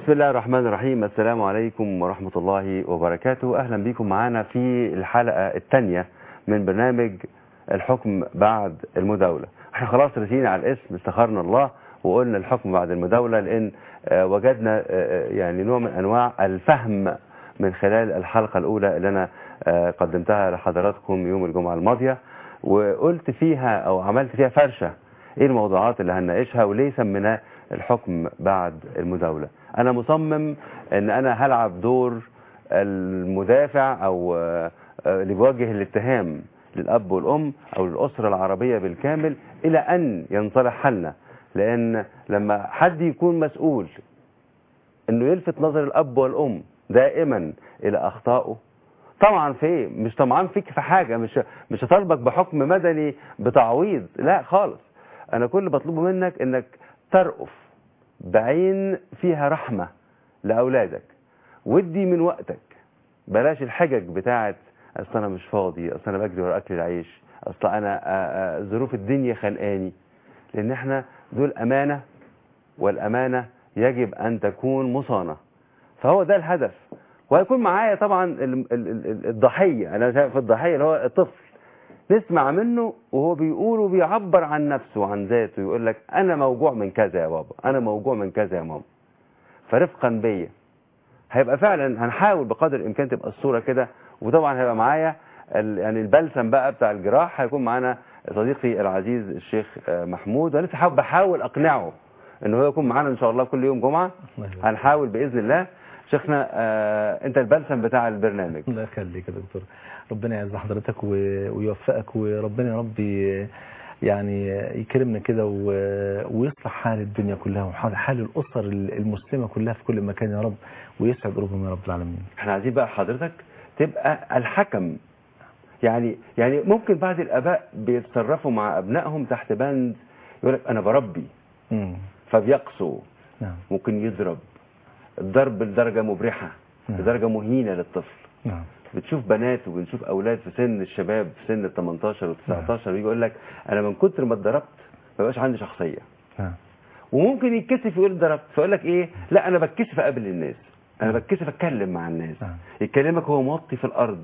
بسم الله الرحمن الرحيم السلام عليكم ورحمة الله وبركاته أهلا بكم معنا في الحلقة الثانية من برنامج الحكم بعد المداولة احنا خلاص رسينا على الاسم استخرنا الله وقلنا الحكم بعد المداولة لأن آه، وجدنا آه، يعني نوع من أنواع الفهم من خلال الحلقة الأولى اللي أنا آه، قدمتها لحضراتكم يوم الجمعة الماضية وقلت فيها أو عملت فيها فرشة إيه الموضوعات اللي هنناقشها وليه سميناه الحكم بعد المداولة أنا مصمم أن أنا هلعب دور المدافع أو آه، آه، اللي بيوجه الاتهام للأب والأم أو للأسرة العربية بالكامل إلى أن ينصلح حالنا لأن لما حد يكون مسؤول انه يلفت نظر الاب والام دائما الى اخطائه طبعا في إيه؟ مش طمعان فيك في حاجه مش مش هطالبك بحكم مدني بتعويض لا خالص انا كل اللي بطلبه منك انك ترأف بعين فيها رحمه لاولادك ودي من وقتك بلاش الحجج بتاعت اصل انا مش فاضي اصل انا بجري ورا اكل العيش اصل انا آه، آه، ظروف الدنيا خانقاني لان احنا دول امانه والأمانة يجب أن تكون مصانة فهو ده الهدف وهيكون معايا طبعا ال- ال- ال- ال- الضحية أنا شايف الضحية اللي هو الطفل نسمع منه وهو بيقول وبيعبر عن نفسه وعن ذاته يقول لك أنا موجوع من كذا يا بابا أنا موجوع من كذا يا ماما فرفقا بيا هيبقى فعلا هنحاول بقدر الإمكان تبقى الصورة كده وطبعا هيبقى معايا ال- يعني البلسم بقى بتاع الجراح هيكون معانا صديقي العزيز الشيخ آه، محمود وانا لسه حابب- بحاول اقنعه ان هو يكون معانا ان شاء الله كل يوم جمعه الله يبارك. هنحاول باذن الله شيخنا آه، انت البلسم بتاع البرنامج الله يخليك يا دكتور ربنا يعز حضرتك و- ويوفقك وربنا يا رب ي- يعني يكرمنا كده و- ويصلح حال الدنيا كلها وحال حال الأسر المسلمة كلها في كل مكان يا رب ويسعد قلوبهم يا رب العالمين احنا عايزين بقى حضرتك تبقى الحكم يعني يعني ممكن بعض الاباء بيتصرفوا مع ابنائهم تحت بند يقول لك انا بربي مم. فبيقسوا نعم ممكن يضرب الضرب لدرجه مبرحه نعم. لدرجه مهينه للطفل نعم بتشوف بنات وبنشوف اولاد في سن الشباب في سن ال 18 و 19 ويجي يقول لك انا من كتر ما اتضربت ما بقاش عندي شخصيه نعم وممكن يتكسف يقول اتضربت فيقول لك ايه لا انا بتكسف اقابل الناس انا بتكسف اتكلم مع الناس نعم. يكلمك هو موطي في الارض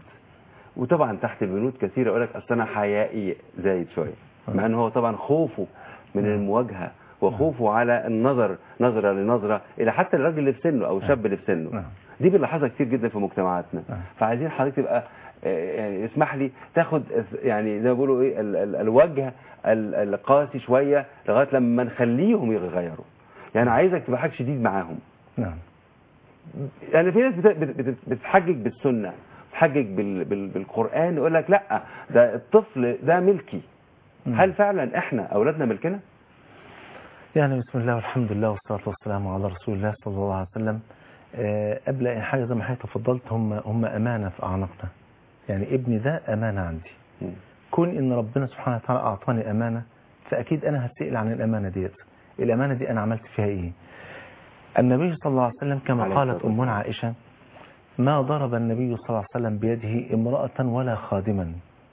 وطبعا تحت بنود كثيره يقول لك اصل انا حيائي زايد شويه مع ان هو طبعا خوفه من المواجهه وخوفه على النظر نظره لنظره الى حتى الراجل اللي في سنه او الشاب اللي في سنه نعم. دي بنلاحظها كتير جدا في مجتمعاتنا نعم. فعايزين حضرتك تبقى آه، يعني اسمح لي تاخد يعني زي ما بيقولوا ايه ال- ال- الوجه ال- القاسي شويه لغايه لما نخليهم يغيروا يعني عايزك تبقى حاجه شديد معاهم نعم يعني في ناس بت- بت- بت- بتحجج بالسنه بتحجج بال- بال- بالقران يقول لك لا ده الطفل ده ملكي مم. هل فعلا احنا اولادنا ملكنا يعني بسم الله والحمد لله والصلاة والسلام على رسول الله صلى الله عليه وسلم آه، قبل أي حاجة زي ما حضرتك تفضلت هم هم أمانة في أعناقنا يعني ابني ده أمانة عندي مم. كون إن ربنا سبحانه وتعالى أعطاني أمانة فأكيد أنا هسأل عن الأمانة ديت الأمانة دي أنا عملت فيها إيه النبي صلى الله عليه وسلم كما عليه قالت الصلاة أمنا عائشة ما ضرب النبي صلى الله عليه وسلم بيده امرأة ولا خادما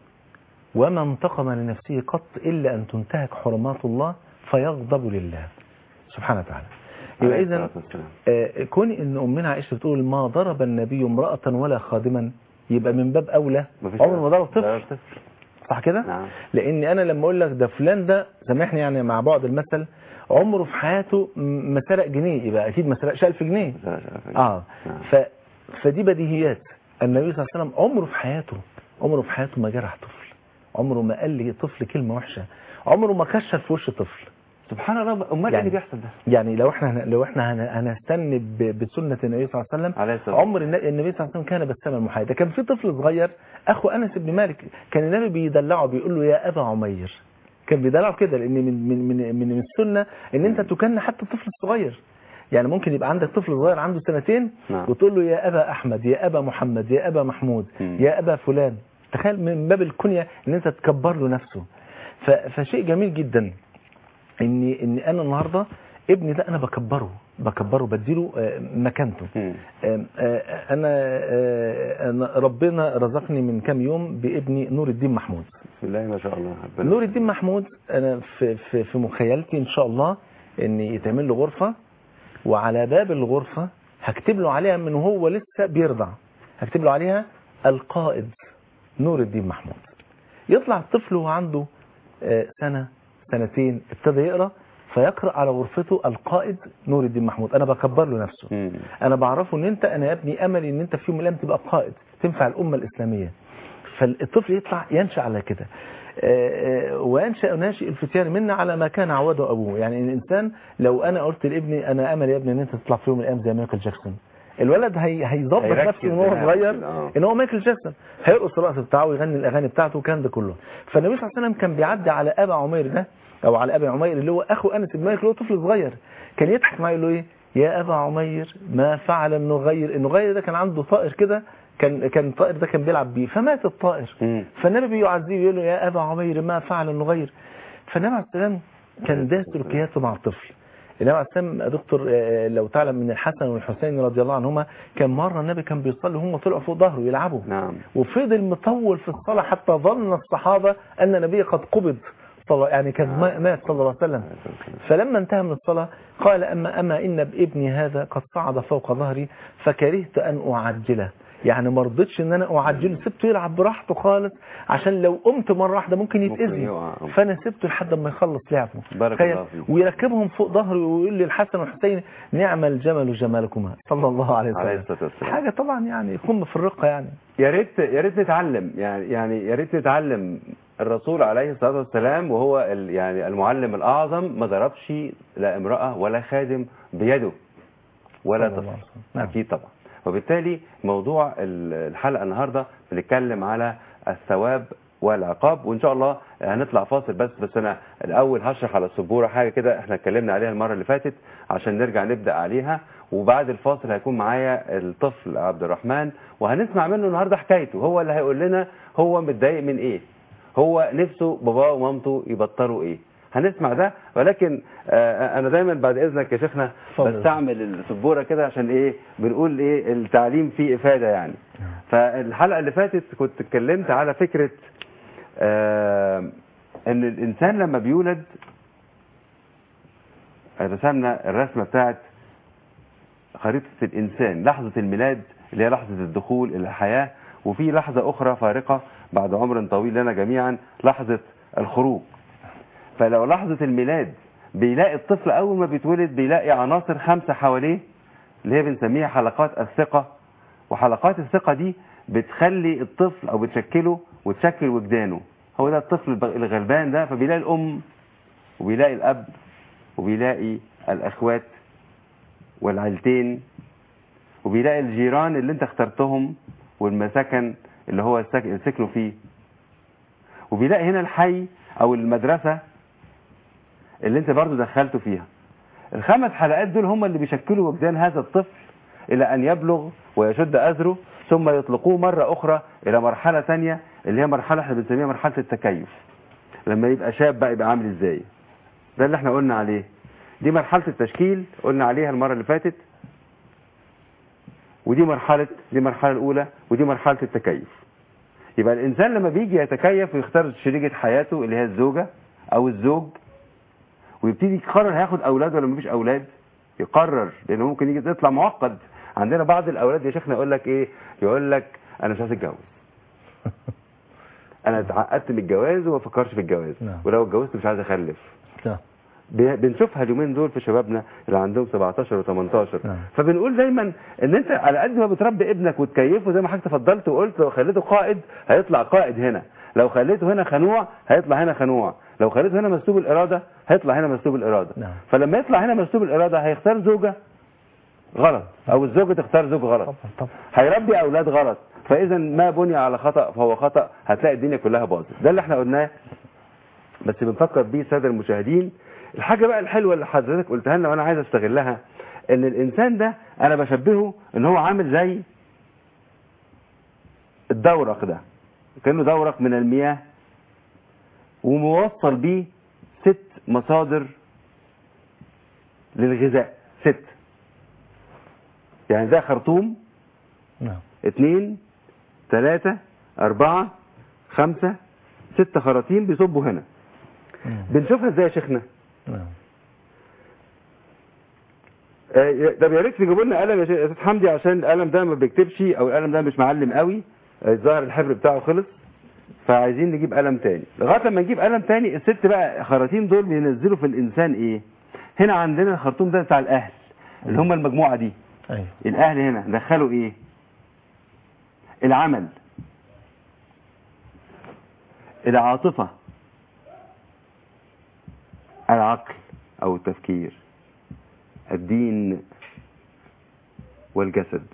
وما انتقم لنفسه قط إلا أن تنتهك حرمات الله فيغضب لله سبحانه وتعالى يبقى عليه إذا الصلاة والسلام. آه، كون ان امنا عائشه بتقول ما ضرب النبي امراه ولا خادما يبقى من باب اولى مفيش عمر ما ضرب طفل ضرب طفل صح كده نعم لان انا لما اقول لك ده فلان ده سامحني يعني مع بعض المثل عمره في حياته م- ما سرق جنيه يبقى اكيد ما سرقش 1000 جنيه اه نعم. ف فدي بديهيات النبي صلى الله عليه وسلم عمره في حياته عمره في حياته ما جرح طفل عمره ما قال لي طفل كلمه وحشه عمره ما كشر في وش طفل سبحان الله امال ايه يعني- اللي بيحصل ده يعني لو احنا لو احنا هن- هنستنى ب- بسنه النبي صلى الله عليه وسلم عليه الصلاة عمر الن- النبي صلى الله عليه وسلم كان بساما محايدا كان في طفل صغير اخو انس بن مالك كان النبي بيدلعه بيقول له يا ابا عمير كان بيدلعه كده لان من من من من السنه ان انت تكن حتى الطفل الصغير يعني ممكن يبقى عندك طفل صغير عنده سنتين نعم. وتقول له يا ابا احمد يا ابا محمد يا ابا محمود مم. يا ابا فلان تخيل من باب الكنيه ان انت تكبر له نفسه ف- فشيء جميل جدا ان ان انا النهارده ابني ده انا بكبره بكبره بديله آه، مكانته مم. آم، آه، انا آه، أنا ربنا رزقني من كام يوم بابني نور الدين محمود بسم الله ما شاء الله ربنا نور الدين محمود انا في في في مخيلتي ان شاء الله ان يتعمل له غرفه وعلى باب الغرفه هكتب له عليها من وهو لسه بيرضع هكتب له عليها القائد نور الدين محمود يطلع الطفل وهو عنده آه، سنة سنتين ابتدى يقرأ فيقرأ على غرفته القائد نور الدين محمود أنا بكبر له نفسه مم. انا بعرفه ان انت انا يا ابني املي ان انت في يوم من الايام تبقى قائد تنفع الامه الاسلاميه فالطفل يطلع ينشا على كده آه، آه، وينشا ناشئ الفتيان منا على ما كان عوده ابوه يعني الانسان لو انا قلت لابني انا امل يا ابني ان انت تطلع في يوم من الايام زي مايكل جاكسون الولد هي هيظبط هيركز نفسه من هو هنا صغير كده، آه. ان هو مايكل جاكسون هيرقص الرقص بتاعه ويغني الاغاني بتاعته والكلام ده كله فالنبي صلى الله عليه وسلم كان بيعدي على ابا عمير ده او على ابي عمير اللي هو اخو انس بن مالك اللي هو طفل صغير كان يضحك معاه يقول له ايه يا ابا عمير ما فعل النغير النغير ده كان عنده طائر كده كان كان الطائر ده كان بيلعب بيه فمات الطائر مم. فالنبي بيعزيه يقول له يا ابا عمير ما فعل النغير فالنبي عليه السلام كان ده سلوكياته مع الطفل النبي عليه السلام يا دكتور آه، لو تعلم من الحسن والحسين رضي الله عنهما كان مره النبي كان بيصلي هم طلعوا فوق ظهره يلعبوا نعم وفضل مطول في الصلاة حتى ظن الصحابة أن النبي قد قبض صلى يعني كان ما- مات صلى الله عليه وسلم فلما انتهى من الصلاة قال أما أما إن بابني هذا قد صعد فوق ظهري فكرهت أن أعجله يعني ما رضيتش ان انا اعجله سبته يلعب براحته خالص عشان لو قمت مره واحده ممكن ممكن يتاذي يقع. فانا سبته لحد ما يخلص لعبه بارك تخيل. الله فيك. ويركبهم فوق ظهره ويقول للحسن والحسين نعم الجمل جمالكما صلى الله عليه عليه وسلم الصلاة والسلام حاجه طبعا يعني قمه في الرقه يعني يا ريت يا ريت نتعلم يعني يعني يا ريت نتعلم الرسول عليه الصلاه والسلام وهو ال- يعني المعلم الاعظم ما ضربش لا امراه ولا خادم بيده ولا صلى الله طفل عليه وسلم. نعم. اكيد طبعا وبالتالي موضوع ال- الحلقه النهارده بنتكلم على الثواب والعقاب وان شاء الله هنطلع فاصل بس بس انا الاول هشرح على السبوره حاجه كده احنا اتكلمنا عليها المره اللي فاتت عشان نرجع نبدا عليها وبعد الفاصل هيكون معايا الطفل عبد الرحمن وهنسمع منه النهارده حكايته هو اللي هيقول لنا هو متضايق من ايه هو نفسه باباه ومامته يبطلوا ايه هنسمع ده ولكن آه انا دايما بعد اذنك يا شيخنا اتفضل. بستعمل السبوره كده عشان ايه بنقول ايه التعليم فيه افاده يعني فالحلقه اللي فاتت كنت اتكلمت على فكره آه ان الانسان لما بيولد رسمنا الرسمه بتاعت خريطه الانسان لحظه الميلاد اللي هي لحظه الدخول الى الحياه وفي لحظه اخرى فارقه بعد عمر طويل لنا جميعا لحظه الخروج فلو لحظه الميلاد بيلاقي الطفل اول ما بيتولد بيلاقي عناصر خمسه حواليه اللي هي بنسميها حلقات الثقه وحلقات الثقه دي بتخلي الطفل او بتشكله وتشكل وجدانه هو ده الطفل الب- الغلبان ده فبيلاقي الام وبيلاقي الاب وبيلاقي الاخوات والعيلتين وبيلاقي الجيران اللي انت اخترتهم والمسكن اللي هو السك- اللي سكنوا فيه وبيلاقي هنا الحي او المدرسه اللي انت برضو دخلته فيها الخمس حلقات دول هم اللي بيشكلوا وجدان هذا الطفل الى ان يبلغ ويشد اذره ثم يطلقوه مرة اخرى الى مرحلة ثانيه اللي هي مرحلة احنا بنسميها مرحلة التكيف لما يبقى شاب بقى يبقى عامل ازاي ده اللي احنا قلنا عليه دي مرحلة التشكيل قلنا عليها المرة اللي فاتت ودي مرحلة دي المرحلة الأولى ودي مرحلة التكيف يبقى الإنسان لما بيجي يتكيف ويختار شريكة حياته اللي هي الزوجة أو الزوج ويبتدي يقرر هياخد أولاد ولا مفيش أولاد يقرر لأنه ممكن يجي يطلع معقد عندنا بعض الأولاد يا شيخنا يقول لك إيه يقول لك أنا مش عايز أتجوز أنا اتعقدت من الجواز وما فكرش في الجواز نعم. ولو اتجوزت مش عايز أخلف نعم. ب- بنشوفها اليومين دول في شبابنا اللي عندهم 17 و18 نعم. فبنقول دايما ان انت على قد ما بتربي ابنك وتكيفه زي ما حضرتك تفضلت وقلت لو خليته قائد هيطلع قائد هنا لو خليته هنا خنوع هيطلع هنا خنوع لو خليته هنا مسلوب الاراده هيطلع هنا مسلوب الاراده نعم. فلما يطلع هنا مسلوب الاراده هيختار زوجه غلط او الزوجه تختار زوج غلط طبعا طبعا هيربي اولاد غلط فاذا ما بني على خطا فهو خطا هتلاقي الدنيا كلها باظت ده اللي احنا قلناه بس بنفكر بيه الساده المشاهدين الحاجه بقى الحلوه اللي حضرتك قلتها لنا وانا عايز استغلها ان الانسان ده انا بشبهه ان هو عامل زي الدورق ده كانه دورق من المياه وموصل بيه ست مصادر للغذاء ست يعني ده خرطوم نعم اتنين تلاتة أربعة خمسة ست خراطيم بيصبوا هنا مم. بنشوفها ازاي يا شيخنا نعم آه، طب يا ريت تجيبوا لنا قلم يا شيخ- يا استاذ حمدي عشان القلم ده ما بيكتبش او القلم ده مش معلم قوي آه، الظاهر الحبر بتاعه خلص فعايزين نجيب قلم تاني لغايه لما نجيب قلم تاني الست بقى خراطيم دول بينزلوا في الانسان ايه هنا عندنا الخرطوم ده بتاع الاهل اللي هم المجموعه دي ايوه الاهل هنا دخلوا ايه العمل العاطفة العقل او التفكير الدين والجسد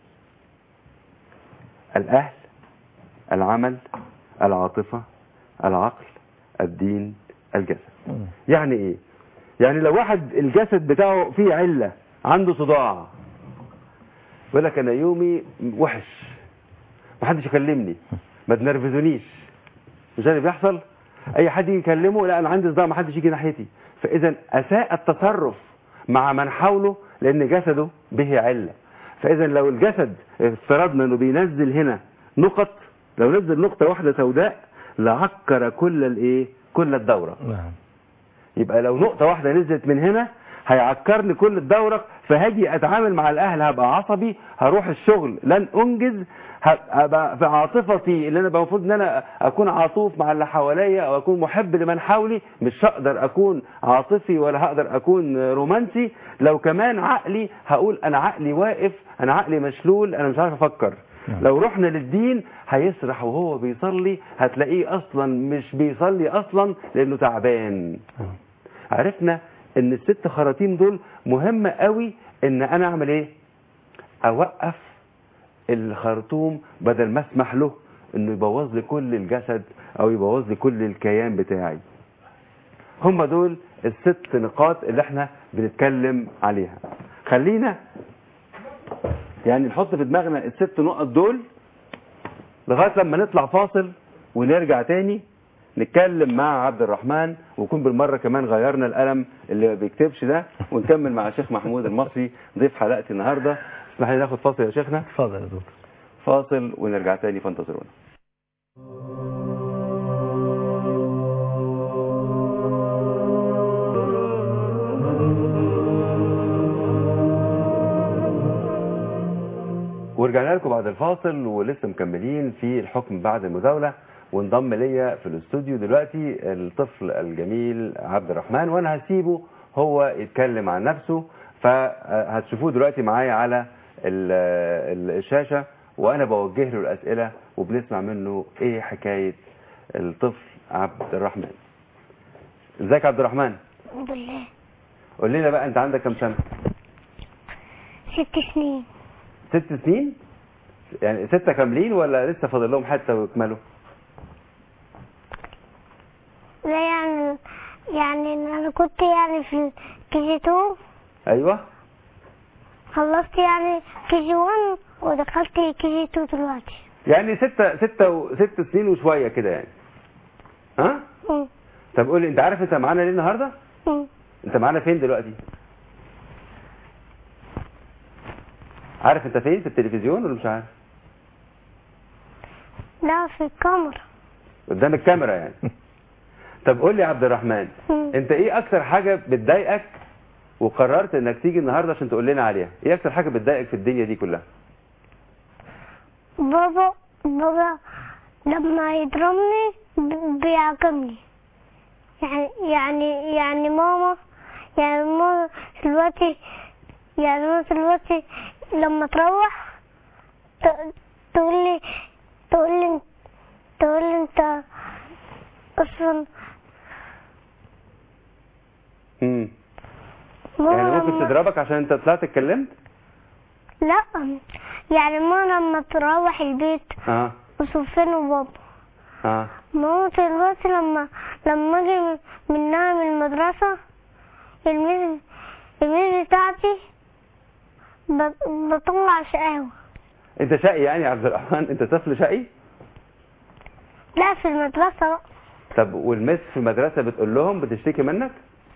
الاهل العمل العاطفة العقل الدين الجسد مم. يعني ايه يعني لو واحد الجسد بتاعه فيه علة عنده صداع يقول لك انا يومي وحش ما حدش يكلمني ما تنرفزونيش مش ده اللي بيحصل اي حد يجي يكلمه لا انا عندي صداع ما حدش يجي ناحيتي فاذا اساء التصرف مع من حوله لان جسده به عله فاذا لو الجسد افترضنا انه بينزل هنا نقط لو نزل نقطه واحده سوداء لعكر كل الايه كل الدوره نعم يبقى لو نقطة واحدة نزلت من هنا هيعكرني كل الدورة فهاجي اتعامل مع الاهل هبقى عصبي هروح الشغل لن انجز هبقى في عاطفتي اللي انا بقى المفروض ان انا اكون عاطوف مع اللي حواليا او اكون محب لمن حولي مش هقدر اكون عاطفي ولا هقدر اكون رومانسي لو كمان عقلي هقول انا عقلي واقف انا عقلي مشلول انا مش عارف افكر نعم. لو رحنا للدين هيسرح وهو بيصلي هتلاقيه اصلا مش بيصلي اصلا لانه تعبان عرفنا ان الست خراطيم دول مهمة قوي ان انا اعمل ايه اوقف الخرطوم بدل ما اسمح له انه يبوظ لي كل الجسد او يبوظ لي كل الكيان بتاعي هم دول الست نقاط اللي احنا بنتكلم عليها خلينا يعني نحط في دماغنا الست نقط دول لغاية لما نطلع فاصل ونرجع تاني نتكلم مع عبد الرحمن ونكون بالمرة كمان غيرنا القلم اللي ما بيكتبش ده ونكمل مع الشيخ محمود المصري ضيف حلقتي النهاردة اسمح لي ناخد فاصل يا شيخنا اتفضل يا دكتور فاصل ونرجع تاني فانتظرونا ورجعنا لكم بعد الفاصل ولسه مكملين في الحكم بعد المداولة وانضم ليا في الاستوديو دلوقتي الطفل الجميل عبد الرحمن وانا هسيبه هو يتكلم عن نفسه فهتشوفوه دلوقتي معايا على ال- ال- الشاشة وانا بوجه له الاسئلة وبنسمع منه ايه حكاية الطفل عبد الرحمن ازيك يا عبد الرحمن الحمد لله قول لنا بقى انت عندك كام سنة ست سنين ست سنين يعني ستة كاملين ولا لسه فاضل لهم حتى ويكملوا لا يعني يعني انا كنت يعني في كي جي 2 ايوه خلصت يعني كي جي 1 ودخلت كي جي 2 دلوقتي يعني ستة ستة و... ست سنين وشوية كده يعني ها مم. طب قول لي انت عارف انت معانا ليه النهاردة مم. انت معانا فين دلوقتي عارف انت فين في التلفزيون ولا مش عارف لا في الكاميرا قدام الكاميرا يعني طب قول لي يا عبد الرحمن مم. انت ايه اكتر حاجة بتضايقك وقررت انك تيجي النهاردة عشان تقول لنا عليها ايه اكتر حاجة بتضايقك في الدنيا دي كلها بابا بابا لما يضربني ب- بيعاقبني يعني يعني يعني ماما يعني ماما دلوقتي يعني ماما دلوقتي لما تروح ت- تقول لي تقول لي تقول لي انت اصلا امم ماما يعني ممكن لما- تضربك عشان انت طلعت اتكلمت لا يعني ماما لما تروح البيت اه وسوفين وبابا اه ماما دلوقتي لما لما اجي منها من المدرسة الميز الميز بتاعتي ب- بطلع شقاوة انت شقي يعني يا عبد الرحمن انت طفل شقي لا في المدرسة بقى طب والمس في المدرسة بتقول لهم بتشتكي منك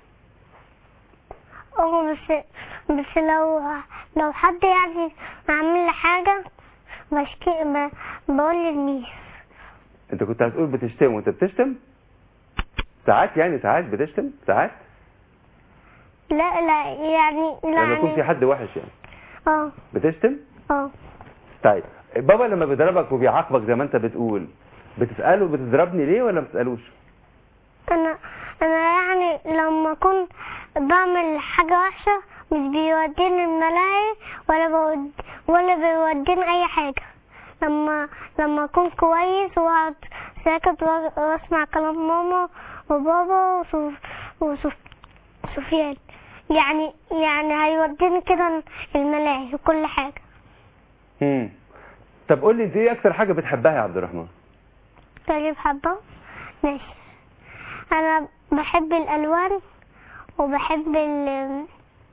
اه بس بس لو لو حد يعني عامل لي حاجة بشكي ب- بقول للميس انت كنت هتقول بتشتم وانت بتشتم ساعات يعني ساعات بتشتم ساعات لا لا يعني لما يكون في يعني حد وحش يعني اه بتشتم اه طيب بابا لما بيضربك وبيعاقبك زي ما انت بتقول بتساله بتضربني ليه ولا ما بتسالوش انا انا يعني لما اكون بعمل حاجة وحشة مش بيوديني الملاهي ولا بود ولا بيوديني اي حاجة لما لما اكون كويس واقعد ساكت وأ- واسمع كلام ماما وبابا وسوف وسوف سفيان يعني يعني هيوديني كده الملاهي وكل حاجة امم طب قول لي انت ايه اكتر حاجه بتحبها يا عبد الرحمن طيب حبة ماشي انا بحب الالوان وبحب ال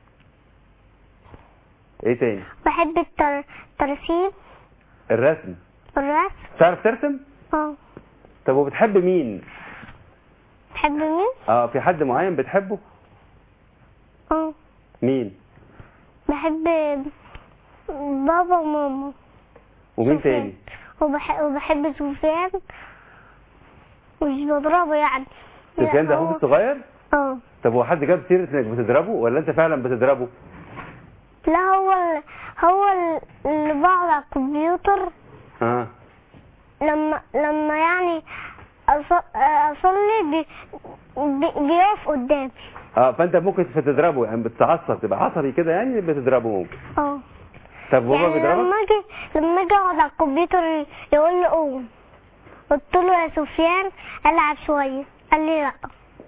ايه تاني بحب التر... الترسيم الرسم والرسم تعرف ترسم اه طب وبتحب مين بحب مين اه في حد معين بتحبه اه مين بحب بابا وماما ومين سفيان. تاني وبحب, وبحب سفيان مش بضربه يعني سفيان ده لا، اخوك هو- الصغير اه طب هو حد جاب سيره انك بتضربه ولا انت فعلا بتضربه لا هو ال... هو ال- اللي بقعد على الكمبيوتر اه لما لما يعني أص- اصلي بي... بي... بيقف قدامي اه فانت ممكن تضربه يعني بتتعصب تبقى عصبي كده يعني بتضربه ممكن اه طب بابا يعني بيضربك لما اجي لما اجي اقعد على الكمبيوتر يقول لي قوم قلت له يا سفيان العب شويه قال لي لا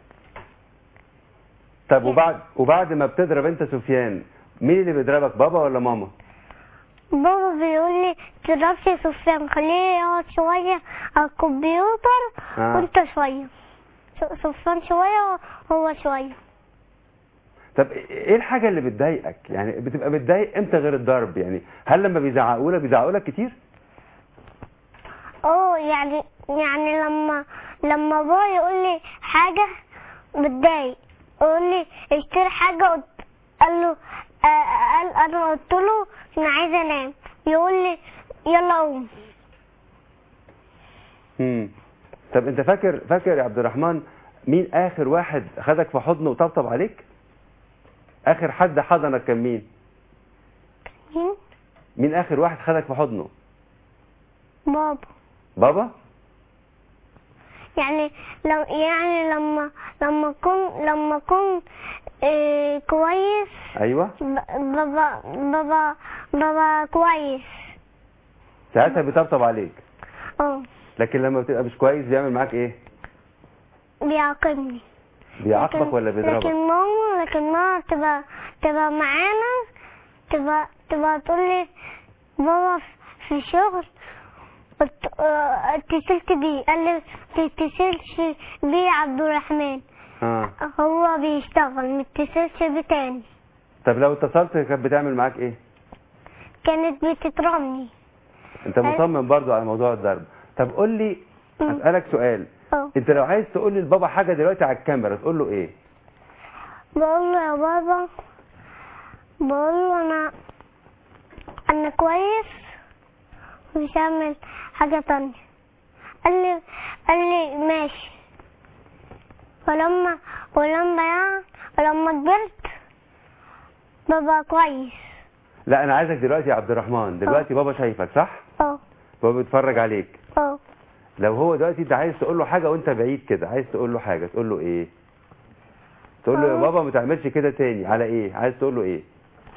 طب وبعد وبعد ما بتضرب انت سفيان مين اللي بيضربك بابا ولا ماما بابا بيقول لي تضربش يا سفيان خليه يقعد شويه على الكمبيوتر آه. وانت شويه س- سفيان شويه وهو شويه طب ايه الحاجه اللي بتضايقك يعني بتبقى متضايق امتى غير الضرب يعني هل لما بيزعقوا لك بيزعقوا لك كتير اه يعني يعني لما لما بابا يقول لي حاجة بتضايق يقول لي اشتري حاجة قلت قال له آه، قال انا قلت له انا عايز انام يقول لي يلا قوم امم طب انت فاكر فاكر يا عبد الرحمن مين اخر واحد خدك في حضنه وطبطب عليك اخر حد حضنك كان مين مين؟ مين اخر واحد خدك في حضنه بابا بابا يعني لو يعني لما لما اكون لما اكون إيه كويس ايوه ب- بابا بابا بابا كويس ساعتها بيطبطب عليك اه لكن لما بتبقى مش كويس بيعمل معاك ايه بيعاقبني بيعاقبك لكن- ولا بيضربك لكن ماما لكن ماما تبقى تبقى معانا تبقى تبقى تقول لي بابا في- في شغل قلت- آه، اتصلت بيه قال لي تتصلش بيه يا عبد الرحمن اه هو بيشتغل متصلش بيه تاني طب لو اتصلت كانت بتعمل معاك ايه كانت بتضربني انت مصمم برضو على موضوع الضرب طب قول لي مم. هسألك سؤال اه انت لو عايز تقول لي لبابا حاجه دلوقتي على الكاميرا تقول له ايه بقول له يا بابا بقول له انا انا كويس مش هعمل حاجة تانية قال لي قال لي ماشي ولما ولما يعني ولما كبرت بابا كويس لا انا عايزك دلوقتي يا عبد الرحمن دلوقتي بابا شايفك صح اه بابا بيتفرج عليك اه لو هو دلوقتي انت عايز تقول له حاجه وانت بعيد كده عايز تقول له حاجه تقول له ايه تقول له يا اه. بابا ما تعملش كده تاني على ايه عايز تقول له ايه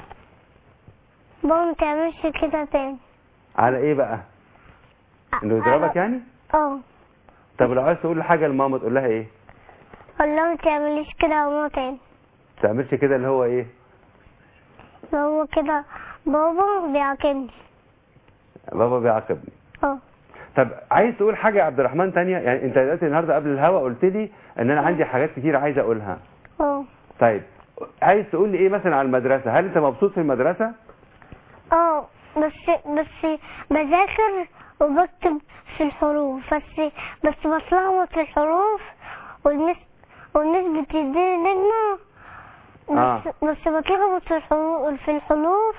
بابا متعملش كده تاني على ايه بقى انه يضربك يعني اه طب لو عايز تقول له حاجه لماما تقول لها ايه قال له متعمليش كده يا ماما تاني ما تعملش كده اللي هو ايه هو كده بابا بيعاقبني بابا بيعاقبني اه طب عايز تقول حاجه يا عبد الرحمن تانية يعني انت دلوقتي النهارده قبل الهوا قلت لي ان انا عندي حاجات كتير عايز اقولها اه طيب عايز تقول لي ايه مثلا على المدرسه هل انت مبسوط في المدرسه اه بس بس بذاكر وبكتب في الحروف بس بس بتلخبط في الحروف والمس والمس بتديني نجمة بس آه. بس بتلخبط في الحروف في الحروف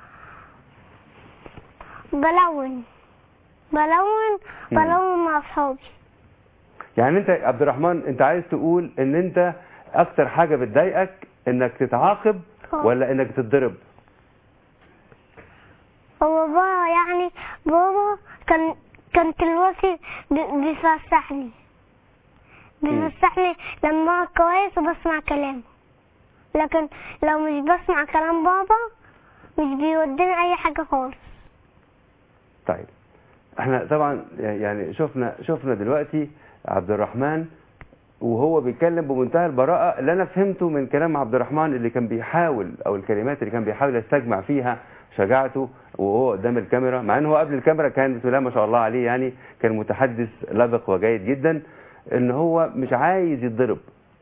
بلون بلون مم. بلون مع اصحابي يعني انت يا عبد الرحمن انت عايز تقول ان انت اكتر حاجه بتضايقك انك تتعاقب آه. ولا انك تتضرب هو بابا يعني بابا كان كان دلوقتي بي- بيفسحني بيفسحني لما هو كويس وبسمع كلامه لكن لو مش بسمع كلام بابا مش بيوديني اي حاجة خالص طيب احنا طبعا يعني شفنا شفنا دلوقتي عبد الرحمن وهو بيتكلم بمنتهى البراءة اللي انا فهمته من كلام عبد الرحمن اللي كان بيحاول او الكلمات اللي كان بيحاول يستجمع فيها شجاعته وهو قدام الكاميرا مع ان هو قبل الكاميرا كان بسم الله ما شاء الله عليه يعني كان متحدث لبق وجيد جدا ان هو مش عايز يتضرب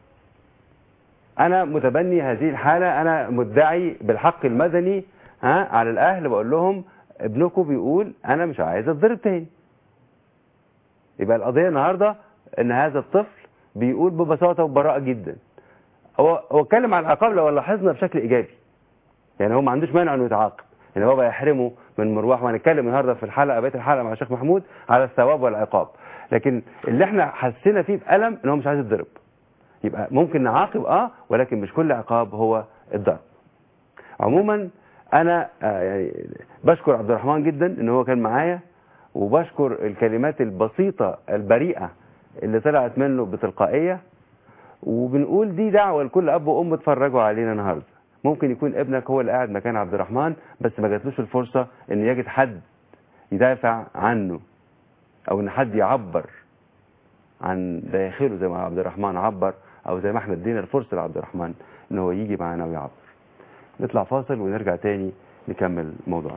انا متبني هذه الحالة انا مدعي بالحق المدني ها على الاهل بقول لهم ابنكم بيقول انا مش عايز اتضرب تاني يبقى القضية النهاردة ان هذا الطفل بيقول ببساطة وبراءة جدا هو هو اتكلم عن العقاب لو لاحظنا بشكل ايجابي يعني هو ما عندوش مانع انه يتعاقب يعني بابا يحرمه من مروح وهنتكلم النهارده في الحلقه بقيه الحلقه مع الشيخ محمود على الثواب والعقاب لكن اللي احنا حسينا فيه بألم ان هو مش عايز يتضرب يبقى ممكن نعاقب اه ولكن مش كل عقاب هو الضرب عموما انا آه يعني بشكر عبد الرحمن جدا ان هو كان معايا وبشكر الكلمات البسيطة البريئة اللي طلعت منه بتلقائية وبنقول دي دعوة لكل اب وام اتفرجوا علينا النهارده ممكن يكون ابنك هو اللي قاعد مكان عبد الرحمن بس ما جاتلوش الفرصة ان يجد حد يدافع عنه او ان حد يعبر عن داخله زي ما عبد الرحمن عبر او زي ما احنا ادينا الفرصة لعبد الرحمن ان هو يجي معانا ويعبر نطلع فاصل ونرجع تاني نكمل موضوعنا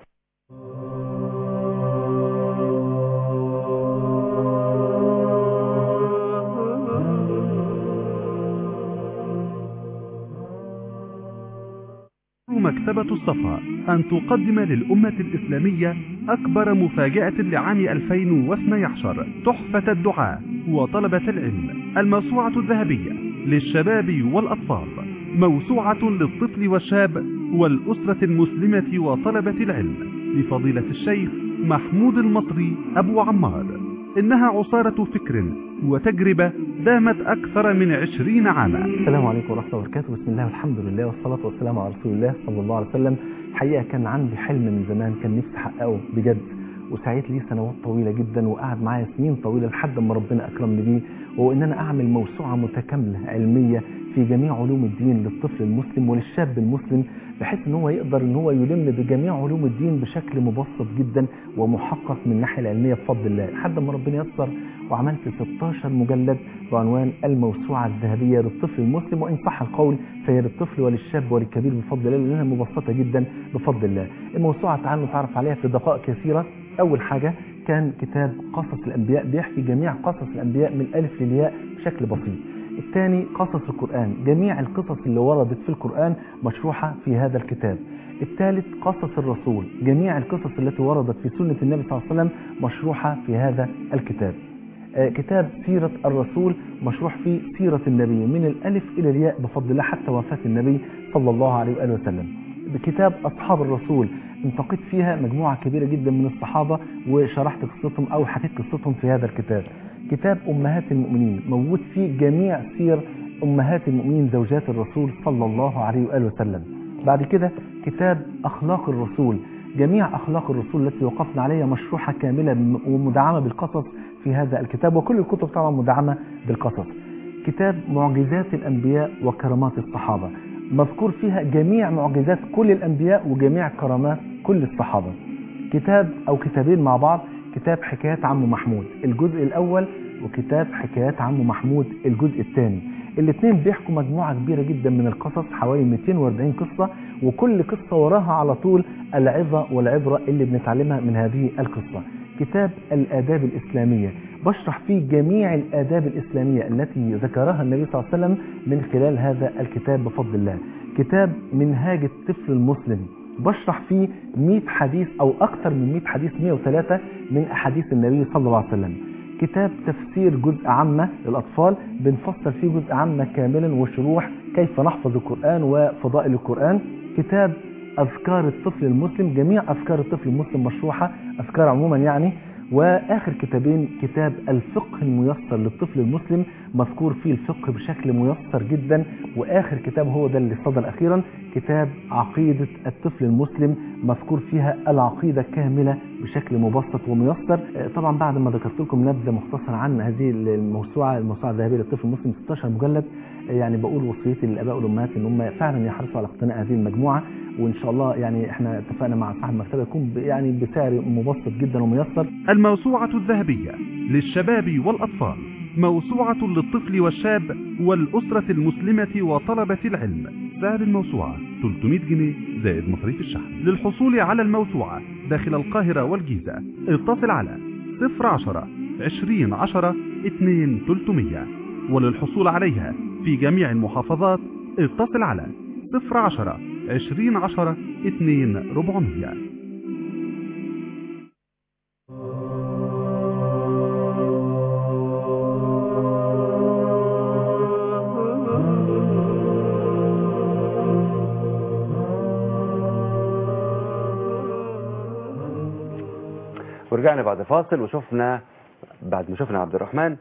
مكتبة الصفا أن تقدم للأمة الإسلامية أكبر مفاجأة لعام 2012 تحفة الدعاء وطلبة العلم الموسوعة الذهبية للشباب والأطفال موسوعة للطفل والشاب والأسرة المسلمة وطلبة العلم لفضيلة الشيخ محمود المصري أبو عمار إنها عصارة فكر وتجربة دامت أكثر من عشرين عاما السلام عليكم ورحمة الله وبركاته بسم الله والحمد لله والصلاة والسلام على رسول الله صلى الله عليه وسلم حقيقة كان عندي حلم من زمان كان نفسي أحققه بجد وسعيت لي سنوات طويلة جدا وقعد معايا سنين طويلة لحد ما ربنا أكرمني بيه وهو إن أنا أعمل موسوعة متكاملة علمية في جميع علوم الدين للطفل المسلم وللشاب المسلم بحيث ان هو يقدر ان هو يلم بجميع علوم الدين بشكل مبسط جدا ومحقق من الناحيه العلميه بفضل الله لحد ما ربنا يسر وعملت 16 مجلد بعنوان الموسوعه الذهبيه للطفل المسلم وان صح القول فهي للطفل وللشاب وللكبير بفضل الله لانها مبسطه جدا بفضل الله. الموسوعه تعالوا نتعرف عليها في دقائق كثيره اول حاجه كان كتاب قصص الانبياء بيحكي جميع قصص الانبياء من الالف للياء بشكل بسيط. الثاني قصص القرآن جميع القصص اللي وردت في القرآن مشروحة في هذا الكتاب الثالث قصص الرسول جميع القصص التي وردت في سنة النبي صلى الله عليه وسلم مشروحة في هذا الكتاب آه كتاب سيرة الرسول مشروح فيه سيرة النبي من الألف إلى الياء بفضل الله حتى وفاة النبي صلى الله عليه وآله وسلم بكتاب أصحاب الرسول انتقيت فيها مجموعة كبيرة جدا من الصحابة وشرحت قصتهم أو حكيت قصتهم في هذا الكتاب كتاب أمهات المؤمنين موجود فيه جميع سير أمهات المؤمنين زوجات الرسول صلى الله عليه وآله وسلم بعد كده كتاب أخلاق الرسول جميع أخلاق الرسول التي وقفنا عليها مشروحة كاملة ومدعمة بالقصص في هذا الكتاب وكل الكتب طبعا مدعمة بالقصص كتاب معجزات الأنبياء وكرامات الصحابة مذكور فيها جميع معجزات كل الأنبياء وجميع كرامات كل الصحابة كتاب أو كتابين مع بعض كتاب حكايات عمو محمود الجزء الأول وكتاب حكايات عمو محمود الجزء الثاني الاثنين بيحكوا مجموعة كبيرة جدا من القصص حوالي 240 قصة وكل قصة وراها على طول العظة والعبرة اللي بنتعلمها من هذه القصة كتاب الآداب الإسلامية بشرح فيه جميع الآداب الإسلامية التي ذكرها النبي صلى الله عليه وسلم من خلال هذا الكتاب بفضل الله كتاب منهاج الطفل المسلم بشرح فيه 100 حديث أو أكثر من 100 حديث 103 من أحاديث النبي صلى الله عليه وسلم كتاب تفسير جزء عامة للأطفال بنفصل فيه جزء عامة كاملا وشروح كيف نحفظ القرآن وفضائل القرآن كتاب أذكار الطفل المسلم جميع أذكار الطفل المسلم مشروحة أذكار عموما يعني واخر كتابين كتاب الفقه الميسر للطفل المسلم مذكور فيه الفقه بشكل ميسر جدا واخر كتاب هو ده اللي صدر اخيرا كتاب عقيدة الطفل المسلم مذكور فيها العقيدة كاملة بشكل مبسط وميسر آه، طبعا بعد ما ذكرت لكم نبذة مختصرة عن هذه الموسوعة الموسوعة الذهبية للطفل المسلم 16 مجلد آه، يعني بقول وصيتي للاباء والامهات ان هم فعلا يحرصوا على اقتناء هذه المجموعة وان شاء الله يعني احنا اتفقنا مع صاحب المكتبة يكون ب- يعني بسعر مبسط جدا وميسر الموسوعة الذهبية للشباب والأطفال موسوعة للطفل والشاب والأسرة المسلمة وطلبة العلم سعر الموسوعة 300 جنيه زائد مصاريف الشحن للحصول على الموسوعة داخل القاهرة والجيزة اتصل على 010 20 10 2 300 وللحصول عليها في جميع المحافظات اتصل على 010 20 10 2 400 ورجعنا بعد فاصل وشفنا بعد ما شفنا عبد الرحمن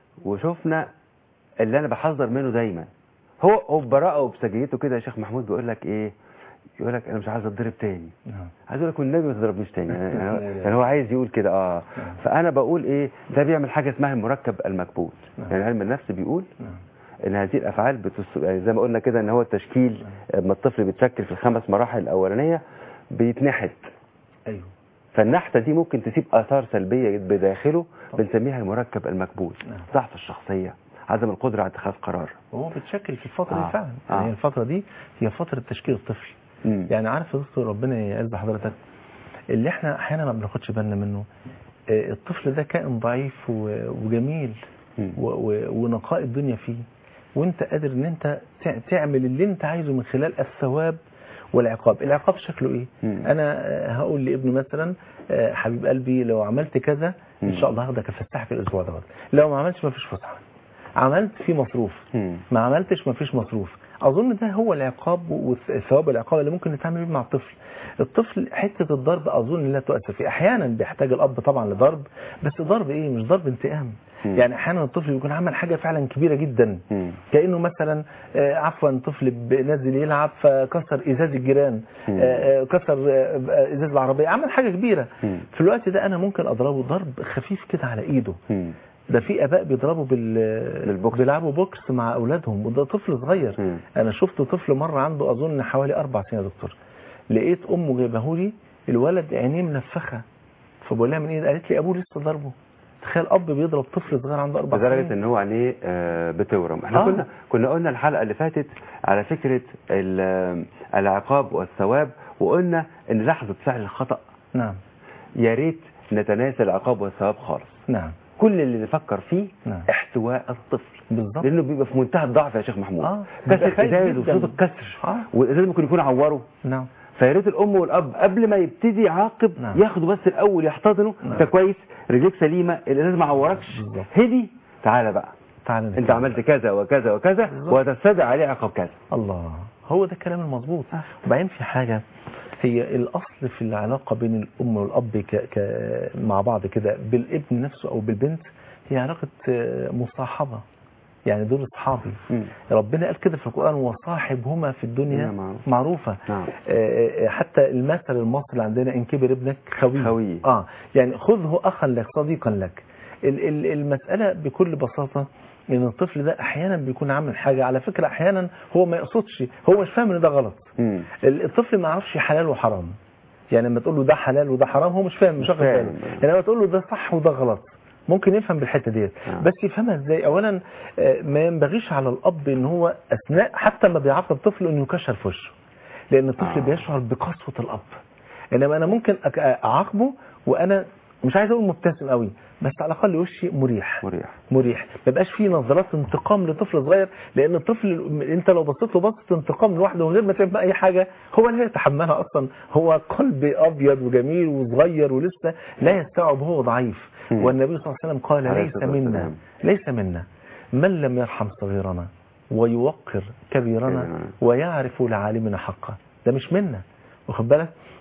وشفنا اللي انا بحذر منه دايما هو هو ببراءه وبسجيته كده يا شيخ محمود بيقول لك ايه يقول لك انا مش عايز اتضرب تاني نعم. عايز اقول لك والنبي ما تضربنيش تاني يعني, يعني, يعني هو عايز يقول كده اه فانا بقول ايه ده بيعمل حاجه اسمها المركب المكبوت نعم. يعني علم النفس بيقول نعم. ان هذه الافعال بتص... يعني زي ما قلنا كده ان هو التشكيل لما الطفل بيتشكل في الخمس مراحل الاولانيه بيتنحت ايوه فالنحتة دي ممكن تسيب آثار سلبية بداخله بنسميها المركب المكبوت نعم. ضعف الشخصية عدم القدرة على اتخاذ قرار وهو بيتشكل في الفترة آه. دي فعلا آه. يعني الفترة دي هي فترة تشكيل الطفل مم. يعني عارف يا دكتور ربنا يعز حضرتك اللي احنا احيانا ما بناخدش بالنا منه آه، الطفل ده كائن ضعيف و- وجميل مم. و- و- ونقاء الدنيا فيه وانت قادر ان انت تع- تعمل اللي انت عايزه من خلال الثواب والعقاب العقاب شكله ايه مم. انا آه، هقول لابني مثلا آه، حبيب قلبي لو عملت كذا ان مم. شاء الله هاخدك افسحك في الاسبوع دوت لو ما عملتش ما فيش فسحه عملت في مصروف مم. ما عملتش ما فيش مصروف اظن ده هو العقاب والثواب العقاب اللي ممكن نتعامل بيه مع الطفل الطفل حته الضرب اظن لا تؤثر فيه احيانا بيحتاج الاب طبعا لضرب بس ضرب ايه مش ضرب انتقام مم. يعني احيانا الطفل بيكون عمل حاجه فعلا كبيره جدا مم. كانه مثلا آه، عفوا طفل ب- نازل يلعب فكسر ازاز الجيران مم. آه، آه، كسر آه، آه، ازاز العربيه عمل حاجه كبيره مم. في الوقت ده انا ممكن اضربه ضرب خفيف كده على ايده مم. ده في اباء بيضربوا بال بالبوكس. بيلعبوا بوكس مع اولادهم وده طفل صغير مم. انا شفت طفل مره عنده اظن حوالي اربع سنين يا دكتور لقيت امه جايبه لي الولد عينيه منفخه فبقول لها من ايه قالت لي ابوه لسه ضربه تخيل اب بيضرب طفل صغير عنده اربع لدرجة سنين ان هو عينيه آه، بتورم احنا آه. كنا كنا قلنا الحلقة اللي فاتت على فكرة ال- آه، العقاب والثواب وقلنا ان لحظة فعل الخطأ نعم يا ريت نتناسى العقاب والثواب خالص نعم كل اللي نفكر فيه نعم. احتواء الطفل بالظبط لانه بيبقى في منتهى الضعف يا شيخ محمود آه، بيبقى كسر خايف ازاز جداً. وصوت الكسر آه. والازاز ممكن يكون عوره نعم فيا ريت الام والاب قبل ما يبتدي يعاقب نعم. ياخدوا بس الاول يحتضنوا نعم. انت كويس رجليك سليمه الازاز ما عوركش بالظبط. هدي تعالى بقى تعالى انت نتكلم. عملت كذا وكذا وكذا بالظبط. وتستدعي عليه عقاب كذا الله هو ده الكلام المظبوط وبعدين في حاجة هي الأصل في العلاقة بين الأم والأب ك... ك... مع بعض كده بالابن نفسه أو بالبنت هي علاقة آه، مصاحبة يعني دول أصحابي مم. ربنا قال كده في القرآن وصاحبهما في الدنيا نعم، معروف. معروفة نعم. آه، آه، حتى المثل المصري عندنا إن كبر ابنك خوي خوي. آه يعني خذه أخا لك صديقا لك ال- ال- المسألة بكل بساطة ان الطفل ده احيانا بيكون عامل حاجة على فكرة احيانا هو ما يقصدش هو مش فاهم ان ده غلط مم. ال- الطفل ما يعرفش حلال وحرام يعني لما تقول له ده حلال وده حرام هو مش فاهم مش مش واخد فاهم. باله يعني لما تقول له ده صح وده غلط ممكن يفهم بالحته ديت آه. بس يفهمها ازاي اولا آه، ما ينبغيش على الاب ان هو اثناء حتى ما بيعاقب طفله انه يكشر في وشه لان الطفل آه. بيشعر بقسوه الاب انما انا ممكن أك- اعاقبه وانا مش عايز اقول مبتسم قوي بس على الاقل وشي مريح مريح مريح ما يبقاش فيه نظرات انتقام لطفل صغير لان الطفل انت لو بصيت له بصه انتقام لوحده من غير ما تعمل اي حاجه هو لا يتحملها اصلا هو قلب ابيض وجميل وصغير ولسه لا يستوعب هو ضعيف مم. والنبي صلى الله عليه وسلم قال عليه ليس الصلاة منا والسلام. ليس منا من لم يرحم صغيرنا ويوقر كبيرنا كبيرنا. ويعرف لعالمنا حقه ده مش منا واخد بالك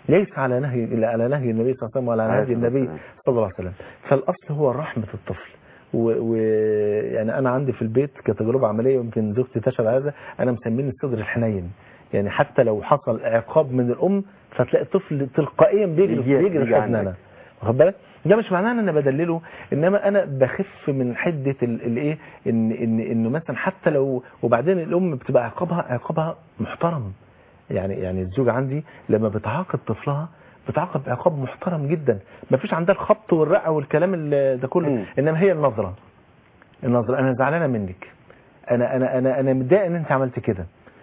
ليس على نهي إلا على نهي النبي صلى الله عليه وسلم ولا على عليه هدي الصلاة النبي والسلام. صلى الله عليه وسلم فالأصل هو رحمة الطفل ويعني أنا عندي في البيت كتجربة عملية يمكن زوجتي تشهد على هذا أنا مسميني الصدر الحنين يعني حتى لو حصل عقاب من الأم فتلاقي الطفل تلقائيا بيجري يجي- بيجري يجي في عندك. حضننا واخد بالك ده مش معناه ان انا بدلله انما انا بخف من حده ال- الايه ان ان انه مثلا حتى لو وبعدين الام بتبقى عقابها عقابها محترم يعني يعني الزوجه عندي لما بتعاقب طفلها بتعاقب عقاب محترم جدا ما فيش عندها الخبط والرقه والكلام ال- ده كله مم. انما هي النظره النظره انا زعلانه منك انا انا انا انا متضايق ان انت عملت كده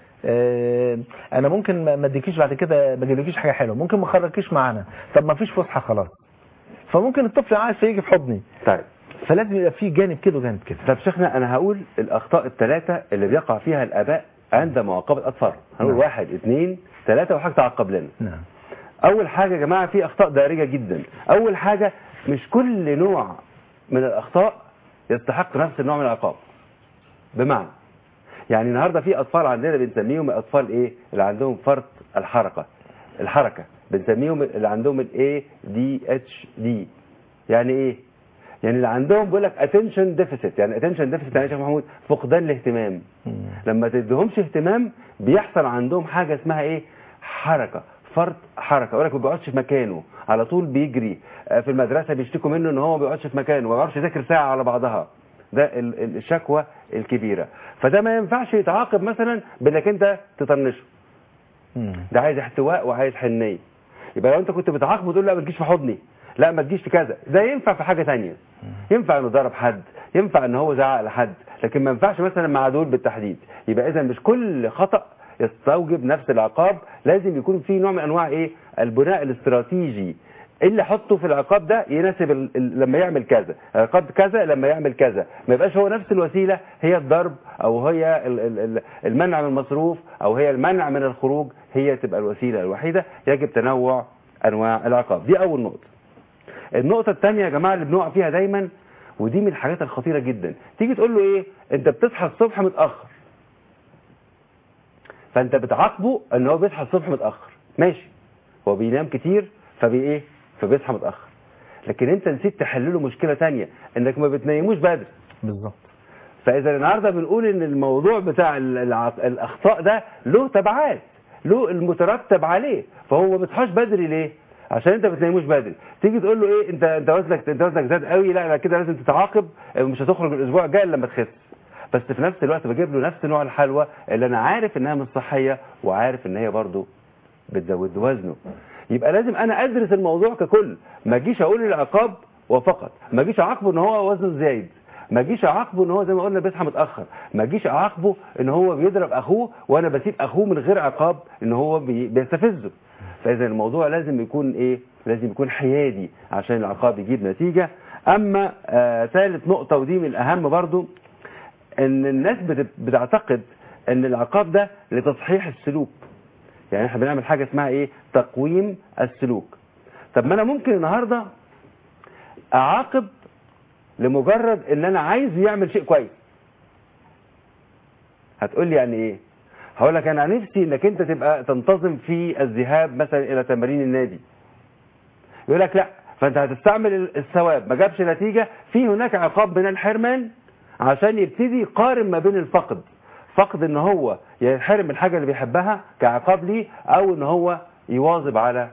آه، انا ممكن ما ما اديكيش بعد كده ما اجيبلكيش حاجه حلوه ممكن ما اخرجكيش معانا طب ما فيش فسحه خلاص فممكن الطفل عايز يجي في حضني طيب فلازم يبقى في جانب كده وجانب كده طب شيخنا انا هقول الاخطاء الثلاثه اللي بيقع فيها الاباء عند معاقبه اطفال هنقول نعم. واحد اثنين ثلاثه وحاجه تعقب لنا نعم اول حاجه يا جماعه في اخطاء دارجه جدا اول حاجه مش كل نوع من الاخطاء يستحق نفس النوع من العقاب بمعنى يعني النهارده في اطفال عندنا بنسميهم الاطفال ايه اللي عندهم فرط الحركه الحركه بنسميهم اللي عندهم الاي دي اتش دي يعني ايه يعني اللي عندهم بيقول لك اتنشن ديفيسيت يعني اتنشن ديفيسيت يعني يا شيخ محمود فقدان الاهتمام مم. لما تديهمش اهتمام بيحصل عندهم حاجه اسمها ايه حركه فرط حركه يقول لك ما بيقعدش في مكانه على طول بيجري آه، في المدرسه بيشتكوا منه ان هو ما بيقعدش في مكانه ما بيعرفش يذاكر ساعه على بعضها ده ال- ال- الشكوى الكبيره فده ما ينفعش يتعاقب مثلا بانك انت تطنشه مم. ده عايز احتواء وعايز حنيه يبقى لو انت كنت بتعاقبه تقول لا ما تجيش في حضني لا ما تجيش في كذا ده ينفع في حاجه تانية ينفع انه ضرب حد ينفع ان هو زعق لحد لكن ما ينفعش مثلا مع دول بالتحديد يبقى اذا مش كل خطا يستوجب نفس العقاب لازم يكون في نوع من انواع ايه البناء الاستراتيجي اللي حطه في العقاب ده يناسب ال- ال- لما يعمل كذا عقاب كذا لما يعمل كذا ما يبقاش هو نفس الوسيله هي الضرب او هي ال- ال- ال- المنع من المصروف او هي المنع من الخروج هي تبقى الوسيله الوحيده يجب تنوع انواع العقاب دي اول نقطه النقطة الثانية يا جماعة اللي بنقع فيها دايما ودي من الحاجات الخطيرة جدا تيجي تقول له ايه انت بتصحى الصبح متأخر فانت بتعاقبه ان هو بيصحى الصبح متأخر ماشي هو بينام كتير فبي ايه فبيصحى متأخر لكن انت نسيت تحل له مشكلة تانية انك ما بتنيموش بدري بالظبط فاذا النهارده بنقول ان الموضوع بتاع ال- الع- الاخطاء ده له تبعات له المترتب عليه فهو ما بيصحاش بدري ليه عشان انت ما بتناموش بدري تيجي تقول له ايه انت انت وزنك انت وزنك زاد قوي لا لا كده لازم تتعاقب مش هتخرج الاسبوع الجاي إلا لما تخس بس في نفس الوقت بجيب له نفس نوع الحلوى اللي انا عارف انها مش صحيه وعارف ان هي برضه بتزود وزنه يبقى لازم انا ادرس الموضوع ككل ما اجيش اقول العقاب وفقط ما اجيش اعاقبه ان هو وزنه زايد ما اجيش اعاقبه ان هو زي ما قلنا بيصحى متاخر ما اجيش اعاقبه ان هو بيضرب اخوه وانا بسيب اخوه من غير عقاب ان هو بي- بيستفزه فاذا الموضوع لازم يكون ايه لازم يكون حيادي عشان العقاب يجيب نتيجه اما آه ثالث نقطه ودي من الاهم برضو ان الناس بت- بتعتقد ان العقاب ده لتصحيح السلوك يعني احنا بنعمل حاجه اسمها ايه تقويم السلوك طب ما انا ممكن النهارده اعاقب لمجرد ان انا عايزه يعمل شيء كويس هتقول لي يعني ايه هقول لك انا نفسي انك انت تبقى تنتظم في الذهاب مثلا الى تمارين النادي يقول لك لا فانت هتستعمل الثواب ما جابش نتيجه في هناك عقاب من الحرمان عشان يبتدي يقارن ما بين الفقد فقد ان هو يحرم الحاجه اللي بيحبها كعقاب ليه او ان هو يواظب على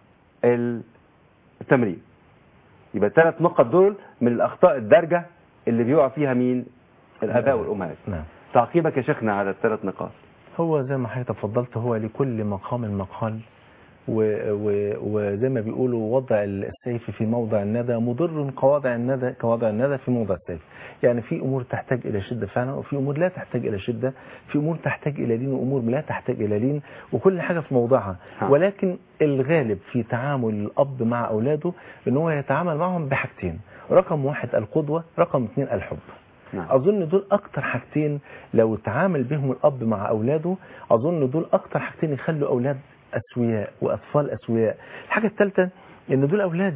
التمرين يبقى الثلاث نقط دول من الاخطاء الدارجه اللي بيقع فيها مين الاباء والامهات نعم تعقيبك يا شيخنا على الثلاث نقاط هو زي ما حضرتك تفضلت هو لكل مقام مقال و- و- وزي ما بيقولوا وضع السيف في موضع الندى مضر كوضع الندى كوضع الندى في موضع السيف يعني في امور تحتاج الى شده فعلا وفي امور لا تحتاج الى شده في امور تحتاج الى لين وامور لا تحتاج الى لين وكل حاجه في موضعها نعم. ولكن الغالب في تعامل الاب مع اولاده ان هو يتعامل معهم بحاجتين رقم واحد القدوه رقم اثنين الحب نعم اظن دول اكتر حاجتين لو تعامل بهم الاب مع اولاده اظن دول اكتر حاجتين يخلوا اولاد اسوياء واطفال اسوياء الحاجه الثالثه ان دول اولادي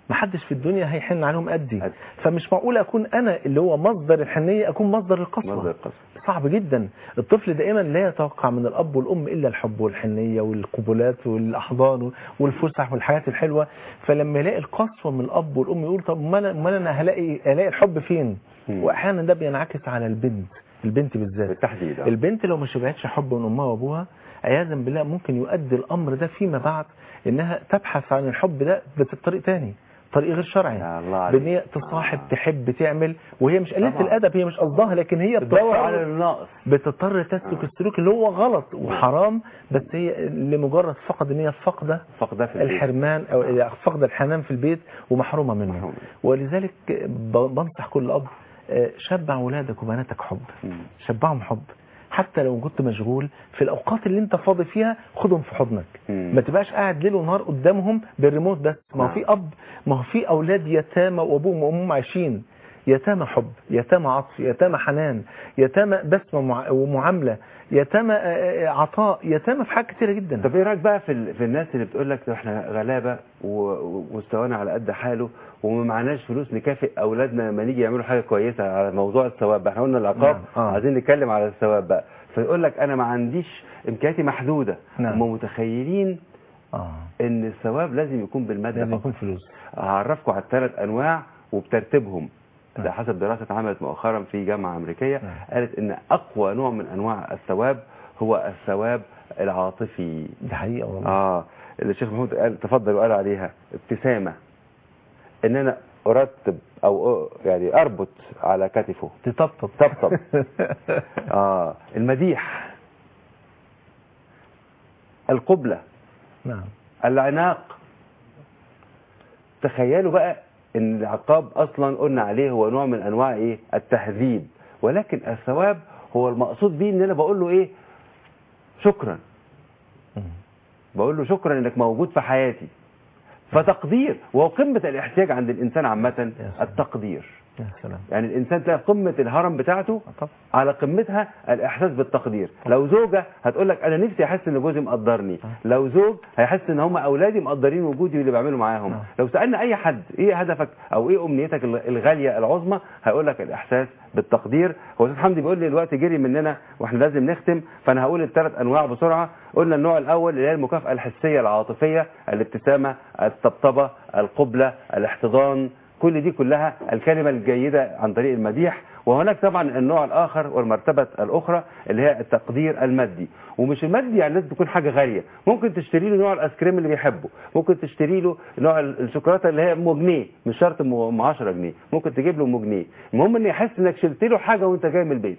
ما حدش في الدنيا هيحن عليهم قدي قد. فمش معقول اكون انا اللي هو مصدر الحنيه اكون مصدر القسوه مصدر القسوة. صعب جدا الطفل دائما لا يتوقع من الاب والام الا الحب والحنيه والقبلات والاحضان والفسح والحاجات الحلوه فلما يلاقي القسوه من الاب والام يقول طب امال امال انا هلاقي الاقي الحب فين مم. واحيانا ده بينعكس على البنت البنت بالذات بالتحديد آه. البنت لو ما شبعتش حب من امها وابوها عياذا بالله ممكن يؤدي الامر ده فيما بعد انها تبحث عن الحب ده بس بطريق تاني طريق غير شرعي يا الله عليك. بان هي تصاحب تحب تعمل وهي مش قليله طبعا. الادب هي مش قصدها لكن هي تدور بتضطر- على الناقص بتضطر تسلك السلوك اللي هو غلط وحرام بس هي لمجرد فقد ان هي فاقده فقدها في البيت. الحرمان او فقد الحنان في البيت ومحرومه منه محرومة. ولذلك ب- بنصح كل اب آه، شبع ولادك وبناتك حب مم. شبعهم حب حتى لو كنت مشغول في الاوقات اللي انت فاضي فيها خدهم في حضنك مم. ما تبقاش قاعد ليل ونهار قدامهم بالريموت بس ما هو نعم. في اب ما هو في اولاد يتامى وابوهم وامهم عايشين يتامى حب يتامى عطف يتامى حنان يتامى بسمه ومع- ومعامله يتامى آه، آه، عطاء يتامى في حاجات كتيره جدا طب ايه رايك بقى في ال- في الناس اللي بتقول لك احنا غلابه و- ومستوانا على قد حاله وما معناش فلوس نكافئ اولادنا لما نيجي يعملوا حاجه كويسه على موضوع الثواب بقى. احنا قلنا العقاب نعم. آه. عايزين نتكلم على الثواب بقى فيقول لك انا ما عنديش امكانياتي محدوده نعم. هم متخيلين اه ان الثواب لازم يكون بالماده لازم فقط يكون فلوس هعرفكم على الثلاث انواع وبترتيبهم نعم. ده حسب دراسه اتعملت مؤخرا في جامعه امريكيه نعم. قالت ان اقوى نوع من انواع الثواب هو الثواب العاطفي دي حقيقه والله اه اللي الشيخ محمود قال تفضل وقال عليها ابتسامه ان انا ارتب او أ- يعني اربط على كتفه تطبطب طبطب اه المديح القبله نعم العناق تخيلوا بقى ان العقاب اصلا قلنا عليه هو نوع من انواع ايه التهذيب ولكن الثواب هو المقصود بيه ان انا بقول له ايه شكرا مم. بقول له شكرا انك موجود في حياتي فتقدير وهو قمة الاحتياج عند الانسان عامة سلام. التقدير يا سلام يعني الانسان تلاقي قمة الهرم بتاعته طبعا على قمتها الاحساس بالتقدير لو زوجة هتقول لك انا نفسي احس ان جوزي مقدرني لو زوج هيحس ان هم اولادي مقدرين وجودي واللي بعمله معاهم نعم. لو سالنا اي حد ايه هدفك او ايه امنيتك الغاليه العظمى هيقول لك الاحساس بالتقدير هو استاذ حمدي بيقول لي الوقت جري مننا واحنا لازم نختم فانا هقول الثلاث انواع بسرعه قلنا النوع الاول اللي هي المكافاه الحسيه العاطفيه الابتسامه الطبطبه القبله الاحتضان كل دي كلها الكلمة الجيدة عن طريق المديح وهناك طبعا النوع الآخر والمرتبة الأخرى اللي هي التقدير المادي ومش المادي يعني لازم تكون حاجة غالية ممكن تشتري له نوع الآيس كريم اللي بيحبه ممكن تشتري له نوع الشوكولاتة اللي هي ام جنيه مش شرط ام 10 جنيه ممكن تجيب له ام جنيه المهم ان يحس انك شلت له حاجة وانت جاي من البيت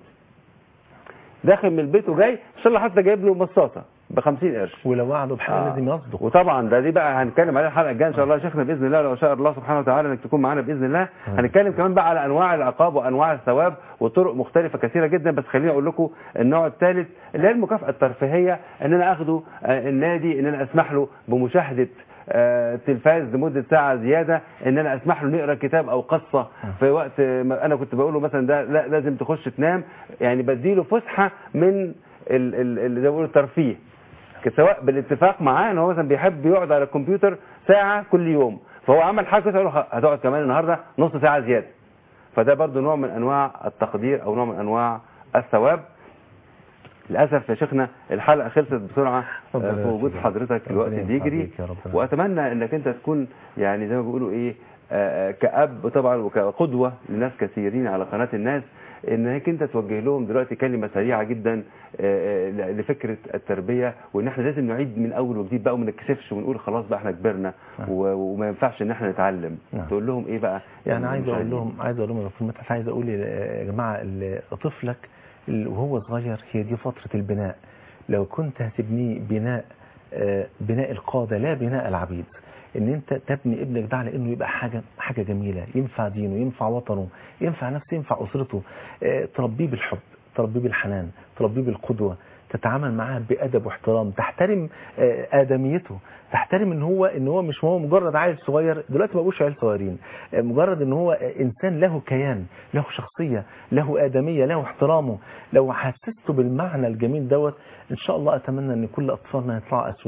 داخل من البيت وجاي ان شاء الله حتى جايب له مصاصة ب 50 قرش ولو وعدوا بحاجه آه. لازم يصدق وطبعا ده دي بقى هنتكلم عليها الحلقه الجايه ان شاء الله يا شيخنا باذن الله لو شاء الله سبحانه وتعالى انك تكون معانا باذن الله هنتكلم كمان بقى على انواع العقاب وانواع الثواب وطرق مختلفه كثيره جدا بس خليني اقول لكم النوع الثالث اللي هي المكافاه الترفيهيه ان انا اخده آه، النادي ان انا اسمح له بمشاهده آه، تلفاز لمده ساعه زياده ان انا اسمح له نقرا كتاب او قصه في وقت ما انا كنت بقول له مثلا ده لا لازم تخش تنام يعني بديله فسحه من ال- ال- ال- زي ما بيقولوا الترفيه سواء بالاتفاق معاه ان هو مثلا بيحب يقعد على الكمبيوتر ساعه كل يوم فهو عمل حاجه كويسه اقول له هتقعد كمان النهارده نص ساعه زياده فده برضو نوع من انواع التقدير او نوع من انواع الثواب للاسف يا شيخنا الحلقه خلصت بسرعه ربنا آه، في وجود يخليك. حضرتك ربنا الوقت ينفع بيجري بيك يا رب. واتمنى انك انت تكون يعني زي ما بيقولوا ايه آه، آه، كأب طبعا وكقدوة لناس كثيرين على قناة الناس انك انت توجه لهم دلوقتي كلمة سريعة جدا آه، آه، لفكرة التربية وان احنا لازم نعيد من اول وجديد بقى وما نكسفش ونقول خلاص بقى احنا كبرنا نعم. و- وما ينفعش ان احنا نتعلم نعم. تقول لهم ايه بقى يعني عايز اقول المشاهدين؟ لهم عايز اقول لهم يا دكتور مدحت عايز اقول يا جماعه ال- طفلك ال- وهو صغير هي دي فتره البناء لو كنت هتبنيه بناء آه، بناء القاده لا بناء العبيد ان انت تبني ابنك ده على انه يبقى حاجه حاجه جميله ينفع دينه ينفع وطنه ينفع نفسه ينفع اسرته آه، تربيه بالحب تربيه بالحنان تربيه بالقدوه تتعامل معاه بادب واحترام تحترم آه، ادميته تحترم ان هو ان هو مش هو مجرد عيل صغير دلوقتي ما بقوش عيال صغيرين آه، مجرد ان هو آه، انسان له كيان له شخصيه له ادميه له احترامه لو حسسته بالمعنى الجميل دوت ان شاء الله اتمنى ان كل اطفالنا يطلعوا اسوياء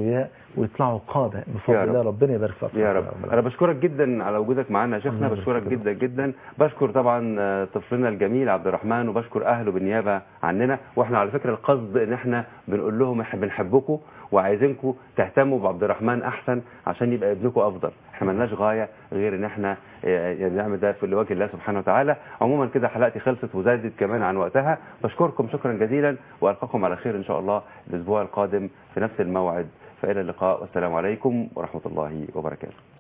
ويطلعوا قاده بفضل يا رب. الله ربنا يبارك فيك يا رب انا بشكرك جدا على وجودك معانا يا شيخنا الله يبارك بشكرك فيك. جدا جدا بشكر طبعا آه، طفلنا الجميل عبد الرحمن وبشكر اهله بالنيابه عننا واحنا على فكره القصد ان احنا بنقول لهم احنا بنحبكم وعايزينكم تهتموا بعبد الرحمن احسن عشان يبقى ابنكم افضل احنا ملناش غايه غير ان احنا آه، يعني نعمل ده في لوجه الله سبحانه وتعالى عموما كده حلقتي خلصت وزادت كمان عن وقتها بشكركم شكرا جزيلا والقاكم على خير ان شاء الله الاسبوع القادم في نفس الموعد فالى اللقاء والسلام عليكم ورحمه الله وبركاته